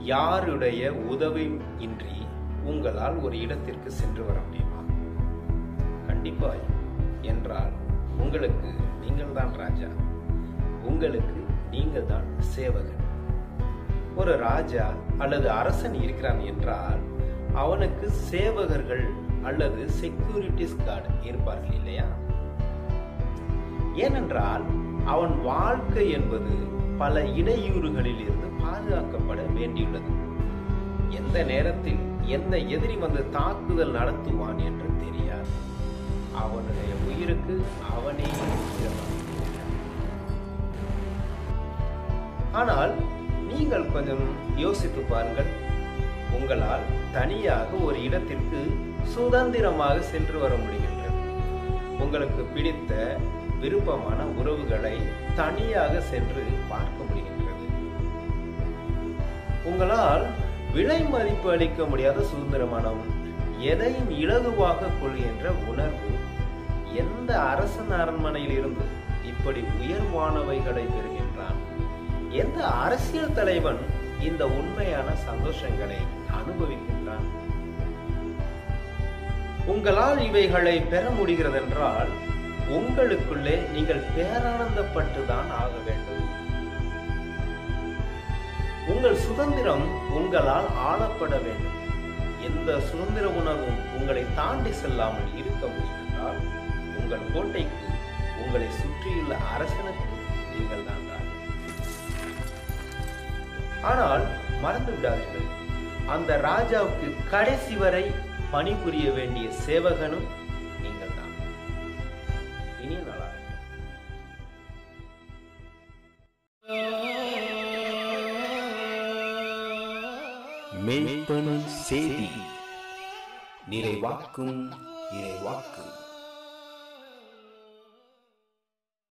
யாருடைய உதவியும் இன்றி உங்களால் ஒரு இடத்திற்கு சென்று வர முடியுமா கண்டிப்பாய் என்றால் உங்களுக்கு நீங்கள் தான் ராஜா உங்களுக்கு நீங்கள் தான் சேவகன் ஒரு ராஜா அல்லது அரசன் இருக்கிறான் என்றால் அவனுக்கு சேவகர்கள் அல்லது செக்யூரிட்டிஸ் கார்டு இருப்பார்கள் இல்லையா ஏனென்றால் அவன் வாழ்க்கை என்பது பல இடையூறுகளில் இருந்து பாதுகாக்கப்பட வேண்டியுள்ளது எந்த நேரத்தில் எந்த எதிரி வந்து தாக்குதல் நடத்துவான் என்று தெரியாது அவனுடைய உயிருக்கு அவனே உயர்வான். ஆனால் நீங்கள் கொஞ்சம் யோசித்து பாருங்கள் உங்களால் தனியாக ஒரு இடத்திற்கு சுதந்திரமாக சென்று வர முடிகின்றது உங்களுக்கு பிடித்த விருப்பமான உறவுகளை தனியாக சென்று பார்க்க முடிகின்றது உங்களால் விலை மதிப்பு அளிக்க முடியாத சுதந்திரமானம் எதையும் இலகுவாக கொள்கின்ற உணர்வு எந்த அரசன் அரண்மனையில் இருந்து இப்படி உயர்வானவைகளை பெறுகின்றான் எந்த அரசியல் தலைவன் இந்த உண்மையான சந்தோஷங்களை அனுபவிக்கின்றான் உங்களால் இவைகளை பெற முடிகிறதென்றால் உங்களுக்குள்ளே நீங்கள் பேரானந்தப்பட்டுதான் ஆக வேண்டும் உங்கள் சுதந்திரம் உங்களால் ஆளப்பட வேண்டும் எந்த சுதந்திர உணர்வும் உங்களை தாண்டி செல்லாமல் இருக்க முடியும் என்றால் உங்கள் கோட்டைக்கு உங்களை சுற்றியுள்ள அரசனுக்கு நீங்கள் தான் ராஜா. ஆனால் மறந்து விடாதீர்கள் அந்த ராஜாவுக்கு கடைசி வரை பணிபுரிய வேண்டிய சேவகனும் நீங்கள் தான் இனிய நாளாக மெய்ப்பனும் செய்தி நிறைவாக்கும் இறைவாக்கு